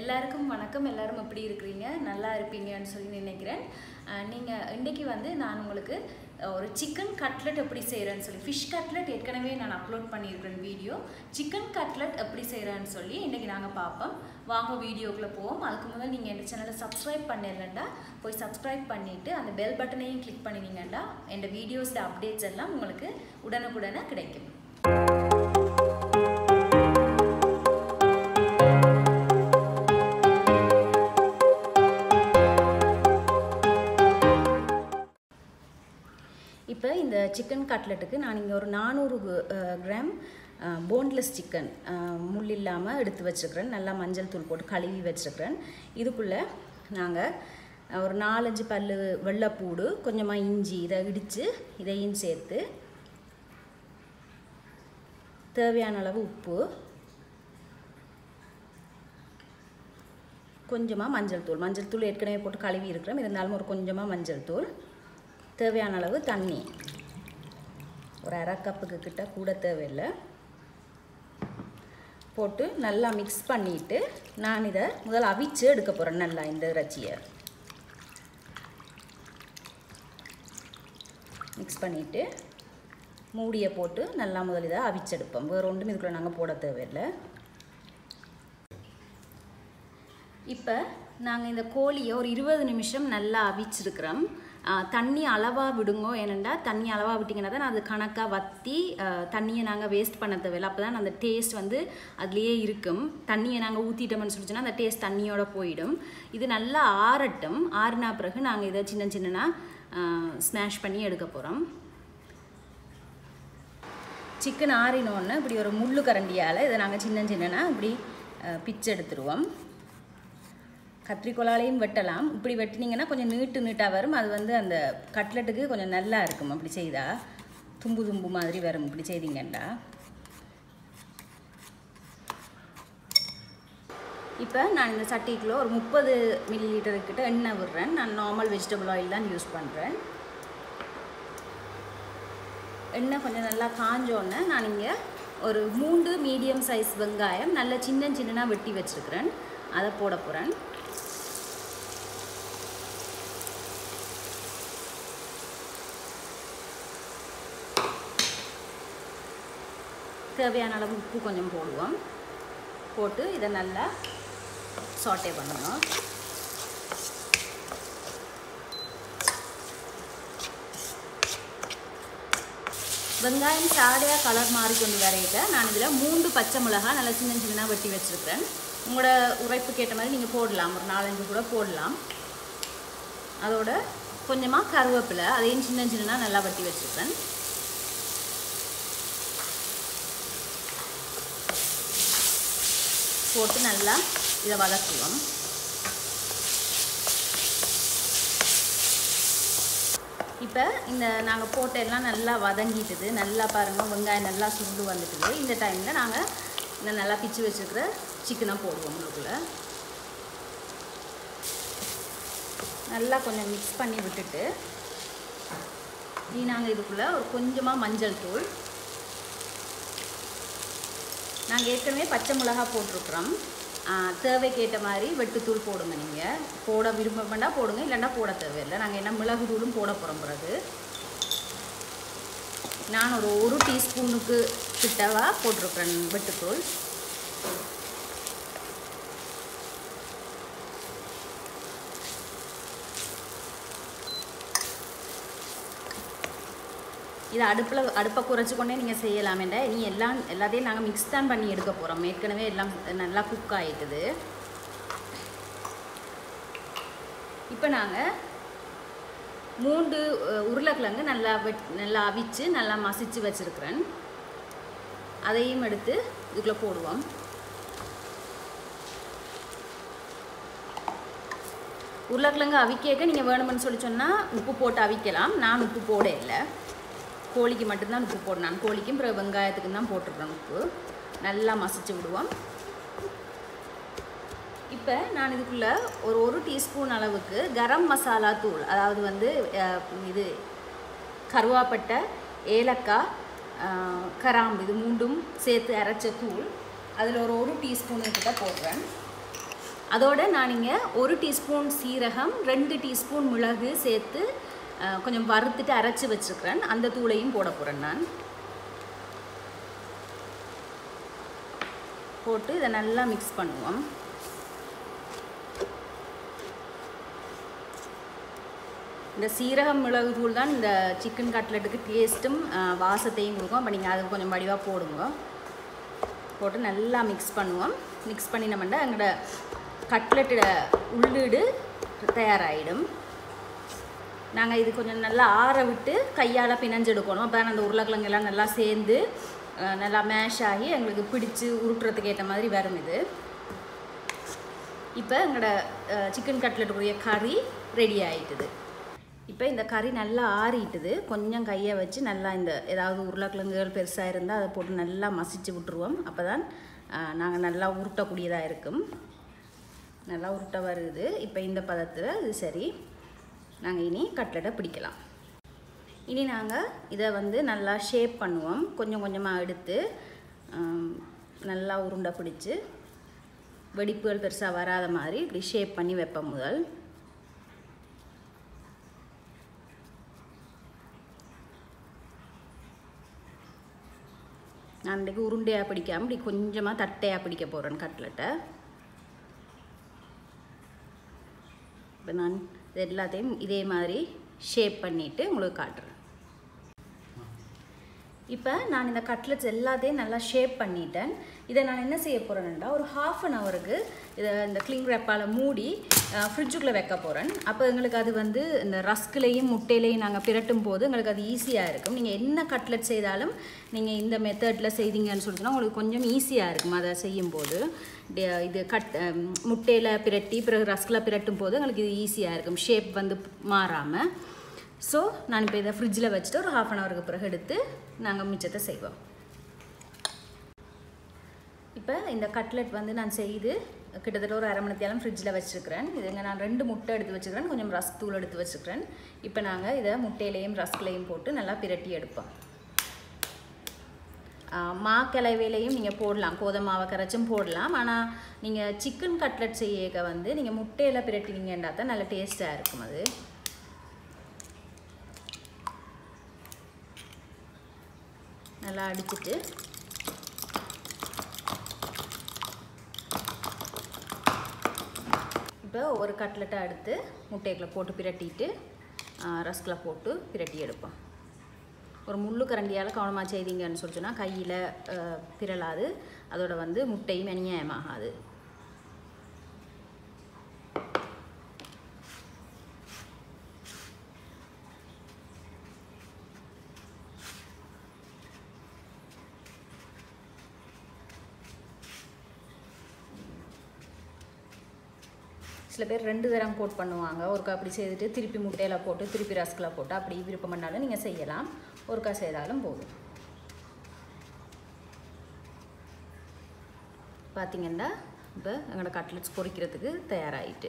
எல்லாருக்கும் வணக்கம் எல்லாரும் எப்படி இருக்கிறீங்க நல்லா இருப்பீங்கன்னு சொல்லி நினைக்கிறேன் அஹ் நீங்க இன்னைக்கு வந்து நான் உங்களுக்கு அஹ், ஒரு சிக்கன் கட்லெட் எப்படி செய்கிறேன்னு சொல்லி ஃபிஷ் கட்லெட் ஏற்கனவே நான் அப்லோட் பண்ணியிருக்கிறேன் வீடியோ சிக்கன் கட்லெட் எப்படி செய்கிறேன்னு சொல்லி இன்னைக்கு நாங்கள் பார்ப்போம் வாங்க வீடியோக்குள்ளே போவோம் அதுக்கு முதல் நீங்கள் எங்கள் சேனலை சப்ஸ்கிரைப் பண்ணிடலண்டா போய் சப்ஸ்கிரைப் பண்ணிவிட்டு அந்த பெல் பட்டனையும் கிளிக் பண்ணினீங்கன்னா என் வீடியோஸில் அப்டேட்ஸ் எல்லாம் உங்களுக்கு உடனுக்குடனே கிடைக்கும் இப்போ இந்த சிக்கன் கட்லெட்டுக்கு நான் இங்கே ஒரு நானூறு கிராம் போன்லெஸ் சிக்கன் முள் இல்லாமல் எடுத்து வச்சுருக்கிறேன் நல்லா மஞ்சள் தூள் போட்டு கழுவி வச்சுருக்கிறேன் இதுக்குள்ளே நாங்கள் ஒரு நாலஞ்சு பல் வெள்ளைப்பூடு கொஞ்சமாக இஞ்சி இதை இடித்து இதையும் சேர்த்து தேவையான அளவு உப்பு கொஞ்சமாக மஞ்சள் தூள் மஞ்சள் தூள் ஏற்கனவே போட்டு கழுவி இருக்கிறோம் இருந்தாலும் ஒரு கொஞ்சமாக மஞ்சள் தூள் தேவையான அளவு தண்ணி ஒரு அரை கப்புக்கு கிட்ட கூட தேவையில்லை போட்டு நல்லா மிக்ஸ் பண்ணிவிட்டு நான் இதை முதல்ல அவிச்சு எடுக்க போகிறேன் நல்லா இந்த இறைச்சியை மிக்ஸ் பண்ணிவிட்டு மூடியை போட்டு நல்லா முதல் இதை அவிச்செடுப்போம் வேறு ஒன்றும் இதுக்குள்ளே நாங்கள் போட தேவையில்லை இப்போ நாங்கள் இந்த கோழியை ஒரு இருபது நிமிஷம் நல்லா அவிச்சிருக்கிறோம் தண்ணி அளவாக விடுங்கோ ஏனெண்டா தண்ணி அளவாக விட்டிங்கன்னா தான் அது கணக்காக வற்றி தண்ணியை நாங்கள் வேஸ்ட் பண்ண தேவையில்லை அப்போ தான் அந்த டேஸ்ட் வந்து அதுலேயே இருக்கும் தண்ணியை நாங்கள் ஊற்றிட்டோம்னு சொல்லிச்சுன்னா அந்த டேஸ்ட் தண்ணியோட போயிடும் இது நல்லா ஆறட்டும் ஆறுனா பிறகு நாங்கள் இதை சின்ன சின்னனா ஸ்மாஷ் பண்ணி எடுக்க போகிறோம் சிக்கன் ஆறினோன்னு இப்படி ஒரு முள்ளு கரண்டியால் இதை நாங்கள் சின்ன சின்னனா இப்படி பிச்சு எடுத்துருவோம் கத்திரிக்கோலாலையும் வெட்டலாம் இப்படி வெட்டினீங்கன்னா கொஞ்சம் நீட்டு நீட்டாக வரும் அது வந்து அந்த கட்லெட்டுக்கு கொஞ்சம் நல்லா இருக்கும் அப்படி செய்தால் தும்பு தும்பு மாதிரி வரும் இப்படி செய்தீங்கண்டா இப்போ நான் இந்த சட்டிக்குள்ளே ஒரு முப்பது மில்லி லிட்டர் கிட்ட எண்ணெய் விடுறேன் நான் நார்மல் வெஜிடபிள் ஆயில் தான் யூஸ் பண்ணுறேன் எண்ணெய் கொஞ்சம் நல்லா காஞ்சோன்னே நான் இங்கே ஒரு மூன்று மீடியம் சைஸ் வெங்காயம் நல்ல சின்ன சின்னதாக வெட்டி வச்சுருக்கிறேன் அதை போட போகிறேன் தேவையான அளவு உப்பு கொஞ்சம் போடுவோம் போட்டு இதை நல்லா சாட்டே பண்ணணும் வெங்காயம் சாடையாக கலர் மாறி கொண்டு வரையிட்ட நான் இதில் மூன்று பச்சை மிளகாய் நல்லா சின்ன சின்னதாக வெட்டி வச்சுருக்கிறேன் உங்களோட உரைப்புக்கு ஏற்ற மாதிரி நீங்கள் போடலாம் ஒரு நாலஞ்சு கூட போடலாம் அதோட கொஞ்சமாக கருவேப்பிலை அதையும் சின்ன சின்னதாக நல்லா வெட்டி வச்சுருக்கேன் போட்டு நல்லா இதை வதக்குவோம் இப்போ இந்த நாங்கள் போட்ட எல்லாம் நல்லா வதங்கிட்டுது நல்லா பாருங்கள் வெங்காயம் நல்லா சுருண்டு வந்துட்டுது இந்த டைமில் நாங்கள் இந்த நல்லா பிச்சு வச்சுருக்கிற சிக்கனை போடுவோம் உங்களுக்குள்ள நல்லா கொஞ்சம் மிக்ஸ் பண்ணி விட்டுட்டு நீ நாங்கள் இதுக்குள்ளே ஒரு கொஞ்சமாக மஞ்சள் தூள் நாங்கள் ஏற்கனவே பச்சை மிளகா போட்டிருக்கிறோம் தேவைக்கு ஏற்ற மாதிரி வெட்டுத்தூள் போடுங்க நீங்கள் போட விரும்ப வேண்டாம் போடுங்க இல்லைன்னா போட தேவையில்லை நாங்கள் என்ன மிளகு தூளும் போட போகிறோம் பிறகு நான் ஒரு ஒரு டீஸ்பூனுக்கு கிட்டவா போட்டிருக்கிறேன் வெட்டுத்தூள் இதை அடுப்பில் அடுப்பை குறைச்சி கொண்டே நீங்கள் செய்யலாமேண்ட நீ எல்லாம் எல்லாத்தையும் நாங்கள் மிக்ஸ் தான் பண்ணி எடுக்க போகிறோம் ஏற்கனவே எல்லாம் நல்லா குக் ஆகிட்டுது இப்போ நாங்கள் மூன்று உருளைக்கிழங்கு நல்லா வெட் நல்லா அவிச்சு நல்லா மசிச்சு வச்சுருக்கிறேன் அதையும் எடுத்து இதுக்குள்ளே போடுவோம் உருளைக்கிழங்கு அவிக்கேக்க நீங்கள் வேணுமென்னு சொல்லி சொன்னால் உப்பு போட்டு அவிக்கலாம் நான் உப்பு போட இல்லை கோழிக்கு மட்டும்தான் உப்பு போடணும் நான் கோழிக்கும் பிறகு வெங்காயத்துக்கும் தான் போட்டிருக்கேன் உப்பு நல்லா மசிச்சு விடுவோம் இப்போ நான் இதுக்குள்ளே ஒரு ஒரு டீஸ்பூன் அளவுக்கு கரம் மசாலா தூள் அதாவது வந்து இது கருவாப்பட்டை ஏலக்காய் கராம்பு இது மூண்டும் சேர்த்து அரைச்ச தூள் அதில் ஒரு ஒரு டீஸ்பூனு கிட்ட போடுறேன் அதோட நான் இங்கே ஒரு டீஸ்பூன் சீரகம் ரெண்டு டீஸ்பூன் மிளகு சேர்த்து அஹ், கொஞ்சம் வறுத்துட்டு அரைச்சி வச்சுருக்கிறேன் அந்த தூளையும் போட போகிறேன் நான் போட்டு இதை நல்லா மிக்ஸ் பண்ணுவோம் இந்த சீரகம் மிளகு தூள் தான் இந்த சிக்கன் கட்லெட்டுக்கு டேஸ்ட்டும் வாசத்தையும் கொடுக்கும் அப்போ நீங்கள் அது கொஞ்சம் வடிவாக போடுங்க போட்டு நல்லா மிக்ஸ் பண்ணுவோம் மிக்ஸ் பண்ணினோம்னா எங்களோட கட்லெட்டோட உள்ளீடு தயாராகிடும் நாங்கள் இது கொஞ்சம் நல்லா ஆற விட்டு கையால் பிணைஞ்செடுக்கணும் அப்போ அந்த உருளைக்கிழங்கு எல்லாம் நல்லா சேர்ந்து அஹ், நல்லா மேஷ் ஆகி எங்களுக்கு பிடிச்சு உருட்டுறதுக்கு ஏற்ற மாதிரி வரும் இது இப்போ எங்களோட சிக்கன் கட்லெட்டுக்குரிய கறி ரெடி ஆயிட்டுது இப்போ இந்த கறி நல்லா ஆறிட்டுது கொஞ்சம் கையை வச்சு நல்லா இந்த ஏதாவது உருளைக்கிழங்குகள் பெருசாக இருந்தால் அதை போட்டு நல்லா மசிச்சு விட்டுருவோம் அப்போ தான் நாங்கள் நல்லா உருட்டக்கூடியதாக இருக்கும் நல்லா உருட்ட வருது இப்போ இந்த பதத்தில் இது சரி நாங்கள் இனி கட்லெட்டை பிடிக்கலாம் இனி நாங்கள் இதை வந்து நல்லா ஷேப் பண்ணுவோம் கொஞ்சம் கொஞ்சமாக எடுத்து ஆம், நல்லா உருண்டை பிடிச்சு வெடிப்புகள் பெருசாக வராத மாதிரி இப்படி ஷேப் பண்ணி வைப்போம் முதல் நான் இன்றைக்கி உருண்டையாக பிடிக்காமல் இப்படி கொஞ்சமாக தட்டையாக பிடிக்க போகிறேன் கட்லெட்டை இப்போ நான் இது எல்லாத்தையும் இதே மாதிரி ஷேப் பண்ணிவிட்டு உங்களுக்கு காட்டுறேன் இப்போ நான் இந்த கட்லெட்ஸ் எல்லாத்தையும் நல்லா ஷேப் பண்ணிட்டேன் இதை நான் என்ன செய்ய போகிறேன்னா ஒரு ஹாஃப் அன் ஹவருக்கு இதை இந்த க்ளீன் ரேப்பால் மூடி ஃப்ரிட்ஜுக்குள்ளே வைக்க போகிறேன் அப்போ எங்களுக்கு அது வந்து இந்த ரஸ்க்லேயும் முட்டையிலையும் நாங்கள் பிரட்டும் போது எங்களுக்கு அது ஈஸியாக இருக்கும் நீங்கள் என்ன கட்லெட் செய்தாலும் நீங்கள் இந்த மெத்தடில் செய்தீங்கன்னு சொல்லிட்டுனா உங்களுக்கு கொஞ்சம் ஈஸியாக இருக்கும் அதை செய்யும்போது டி- இது கட் முட்டையில் பிரட்டி பிறகு ரஸ்கில் பிரட்டும் போது எங்களுக்கு இது ஈஸியாக இருக்கும் ஷேப் வந்து மாறாமல் ஸோ நான் இப்போ இதை ஃப்ரிட்ஜில் வச்சுட்டு ஒரு ஹாஃப் அன் ஹவருக்கு பிறகு எடுத்து நாங்கள் மிச்சத்தை செய்வோம் இப்போ இந்த கட்லெட் வந்து நான் செய்து கிட்டத்தட்ட ஒரு அரை மணி நேரம் ஃப்ரிட்ஜில் வச்சுருக்கிறேன் இதுங்க நான் ரெண்டு முட்டை எடுத்து வச்சுக்கிறேன் கொஞ்சம் ரஸ்க் தூள் எடுத்து வச்சுக்கிறேன் இப்போ நாங்கள் இதை முட்டையிலையும் ரஸ்க்லையும் போட்டு நல்லா பிரட்டி எடுப்போம் ஆஹ் மா கிளவையிலையும் நீங்கள் போடலாம் கோதுமை மாவை கரைச்சும் போடலாம் ஆனால் நீங்கள் சிக்கன் கட்லெட் செய்யக்க வந்து நீங்கள் முட்டையில் பிரட்டினீங்கன்னா தான் நல்ல டேஸ்ட்டாக இருக்கும் அது நல்லா அடிச்சிட்டு இப்போ ஒரு கட்லெட்டை எடுத்து முட்டைக்குள்ள போட்டு பிரட்டிட்டு ரஸ்கில் போட்டு பிரட்டி எடுப்போம் ஒரு முள்ளு கரண்டியால் கவனமாக செய்தீங்கன்னு சொல்லி சொன்னால் கையில் பிறலாது அதோட வந்து முட்டையும் அநியாயமாகாது சில பேர் ரெண்டு தரம் கோட் பண்ணுவாங்க ஒருக்கா அப்படி செய்துட்டு திருப்பி முட்டையில் போட்டு திருப்பி ரஸ்கில் போட்டு அப்படி விருப்பம் பண்ணாலும் நீங்கள் செய்யலாம் ஒருக்கா செய்தாலும் போதும் பார்த்தீங்கன்னா இப்போ எங்களோட கட்லெட்ஸ் பொரிக்கிறதுக்கு தயாராகிட்டு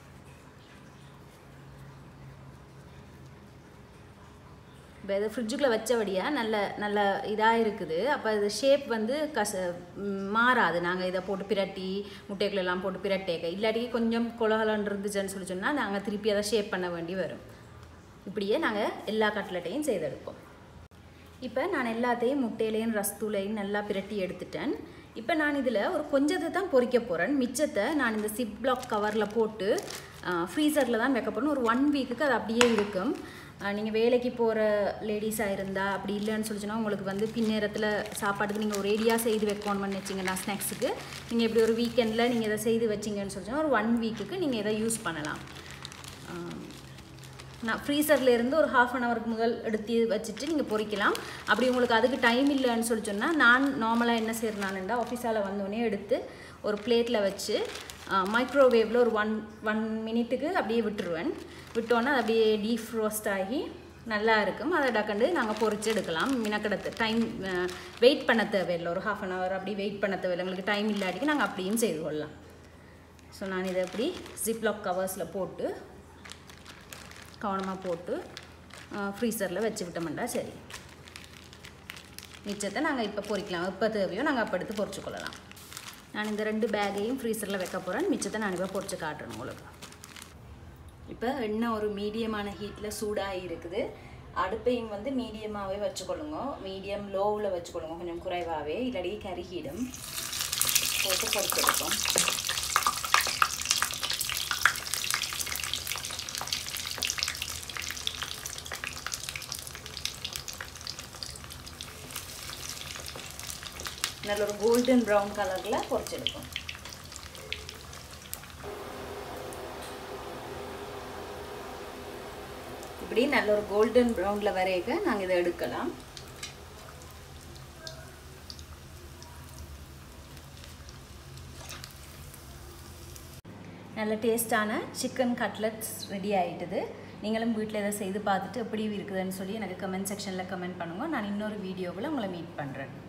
இப்போ இது ஃப்ரிட்ஜுக்குள்ளே வச்சபடியாக நல்ல நல்ல இதாக இருக்குது அப்போ இது ஷேப் வந்து கச ம், மாறாது நாங்கள் இதை போட்டு பிரட்டி முட்டைக்குள்ள எல்லாம் போட்டு பிரட்டேக்க இல்லாட்டி கொஞ்சம் குலகலன் இருந்துச்சுன்னு சொல்லி சொன்னால் நாங்கள் திருப்பி அதை ஷேப் பண்ண வேண்டி வரும் இப்படியே நாங்கள் எல்லா கட்லெட்டையும் செய்தெடுப்போம் இப்போ நான் எல்லாத்தையும் முட்டையிலையும் ரஸ்தூளையும் நல்லா பிரட்டி எடுத்துட்டேன் இப்போ நான் இதில் ஒரு கொஞ்சத்தை தான் பொரிக்க போகிறேன் மிச்சத்தை நான் இந்த சிப் பிளாக் கவரில் போட்டு ஃப்ரீசரில் தான் வைக்க போகிறேன் ஒரு ஒன் வீக்குக்கு அது அப்படியே இருக்கும் நீங்கள் வேலைக்கு போகிற லேடிஸாக இருந்தால் அப்படி இல்லைன்னு சொல்லிச்சுன்னா உங்களுக்கு வந்து பின்னேரத்தில் சாப்பாட்டுக்கு நீங்கள் ஒரு ஏடியாக செய்து வைக்கணும்னு வச்சிங்கன்னா ஸ்நாக்ஸுக்கு நீங்கள் இப்படி ஒரு வீக்கெண்டில் நீங்கள் இதை செய்து வச்சிங்கன்னு சொல்லிச்சுன்னா ஒரு ஒன் வீக்குக்கு நீங்கள் இதை யூஸ் பண்ணலாம் ஆம், நான் ஃப்ரீசரில் இருந்து ஒரு ஹாஃப் அன் ஹவருக்கு முதல் எடுத்து வச்சுட்டு நீங்கள் பொரிக்கலாம் அப்படி உங்களுக்கு அதுக்கு டைம் இல்லைன்னு சொல்லி சொன்னால் நான் நார்மலாக என்ன செய்கிறேன்னா ஆஃபீஸால் வந்தோடனே எடுத்து ஒரு பிளேட்டில் வச்சு மைக்ரோவேவில் ஒரு ஒன் ஒன் மினிட்டுக்கு அப்படியே விட்டுருவேன் விட்டோன்னே அது அப்படியே டீப் ரோஸ்ட் ஆகி நல்லா இருக்கும் அதை டக்கண்டு நாங்கள் பொரிச்சு எடுக்கலாம் மினக்கடத்து டைம் வெயிட் பண்ண தேவையில்லை ஒரு ஹாஃப் அன் ஹவர் அப்படி வெயிட் பண்ண தேவையில்லை எங்களுக்கு டைம் இல்லாட்டிக்கு நாங்கள் அப்படியும் செய்து கொள்ளலாம் ஸோ நான் இதை அப்படி ஜிப்லாக் கவர்ஸில் போட்டு கவனமாக போட்டு ஃப்ரீசரில் வச்சு விட்டோம்டா சரி மிச்சத்தை நாங்கள் இப்போ பொரிக்கலாம் எப்போ தேவையோ நாங்கள் அப்போ எடுத்து பொரிச்சு கொள்ளலாம் நான் இந்த ரெண்டு பேக்கையும் ஃப்ரீசரில் வைக்க போகிறேன் மிச்சத்தை நான் இப்போ பொறிச்சு காட்டுறேன் உங்களுக்கு இப்போ எண்ணெய் ஒரு மீடியமான ஹீட்டில் சூடாகி இருக்குது அடுப்பையும் வந்து மீடியமாகவே வச்சுக்கொள்ளுங்க மீடியம் லோவில் வச்சுக்கொள்ளுங்க கொஞ்சம் குறைவாகவே இல்லாடி கருகிடும் போட்டு பொறிச்செடுப்போம் நல்ல ஒரு கோல்டன் ப்ரௌன் கலரில் பொறிச்செடுப்போம் இப்படி நல்ல ஒரு கோல்டன் ப்ரௌனில் வரைக நாங்கள் இதை எடுக்கலாம் நல்ல டேஸ்டான சிக்கன் கட்லட்ஸ் ரெடி ஆகிட்டுது நீங்களும் வீட்டில் இதை செய்து பார்த்துட்டு எப்படி இருக்குதுன்னு சொல்லி எனக்கு கமெண்ட் செக்ஷனில் கமெண்ட் பண்ணுங்கள் நான் இன்னொரு வீடியோவில் உங்களை மீட் பண்ணுறேன்